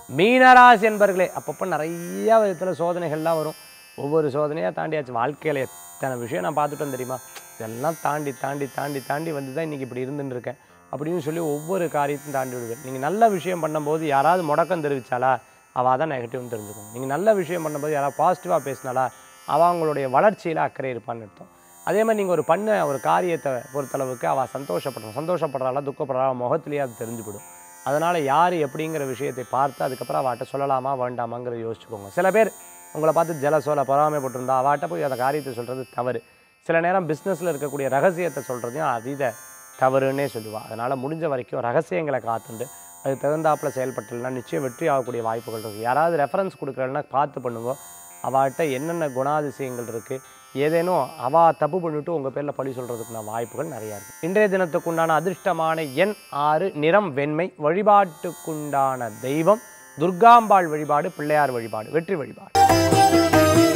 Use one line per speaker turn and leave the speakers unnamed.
மீனராசி என்பர்களே அப்பப்போ நிறைய விதத்தில் சோதனைகள்லாம் வரும் ஒவ்வொரு சோதனையாக தாண்டியாச்சு வாழ்க்கையில் எத்தனை விஷயம் நான் பார்த்துட்டோம் தெரியுமா இதெல்லாம் தாண்டி தாண்டி தாண்டி தாண்டி வந்து தான் இன்றைக்கி இப்படி இருந்துட்டு இருக்கேன் அப்படின்னு சொல்லி ஒவ்வொரு காரியத்தையும் தாண்டி விடுவேன் நீங்கள் நல்ல விஷயம் பண்ணும்போது யாராவது முடக்கம் தெரிவிச்சாலா அவள் தான் நெகட்டிவ்னு தெரிஞ்சுக்கணும் நீங்கள் நல்ல விஷயம் பண்ணும்போது யாராவது பாசிட்டிவாக பேசினாலா அவள் அவங்களுடைய வளர்ச்சியில் அக்கறை இருப்பான்னு அர்த்தம் அதே மாதிரி நீங்கள் ஒரு பண்ண ஒரு காரியத்தை பொறுத்தளவுக்கு அவள் சந்தோஷப்படுறோம் சந்தோஷப்படுறாளா துக்கப்படுறாளா முகத்திலேயே அது தெரிஞ்சுவிடும் அதனால் யார் எப்படிங்கிற விஷயத்தை பார்த்து அதுக்கப்புறம் அவட்ட சொல்லலாமா வேண்டாமாங்கிறத யோசிச்சுக்கோங்க சில பேர் உங்களை பார்த்து ஜலசோல பொறாமைப்பட்டிருந்தா அவாட்ட போய் அந்த காரியத்தை சொல்கிறது தவறு சில நேரம் பிஸ்னஸில் இருக்கக்கூடிய ரகசியத்தை சொல்கிறதையும் அதீத தவறுன்னே சொல்லுவாள் அதனால் முடிஞ்ச வரைக்கும் ரகசியங்களை காத்துண்டு அது தகுந்தாப்பில் செயல்பட்டுலாம் நிச்சயம் வெற்றி ஆகக்கூடிய வாய்ப்புகள் இருக்குது யாராவது ரெஃபரன்ஸ் கொடுக்குறேன்னா பார்த்து பண்ணுங்க அவள்கிட்ட என்னென்ன குணாதிசயங்கள் இருக்குது ஏதேனும் அவா தப்பு பண்ணிவிட்டு உங்கள் பேரில் பழி சொல்கிறதுக்குள்ள வாய்ப்புகள் நிறையா இருக்குது இன்றைய தினத்துக்குண்டான அதிர்ஷ்டமான எண் ஆறு நிறம் வெண்மை வழிபாட்டுக்குண்டான தெய்வம் துர்காம்பாள் வழிபாடு பிள்ளையார் வழிபாடு வெற்றி வழிபாடு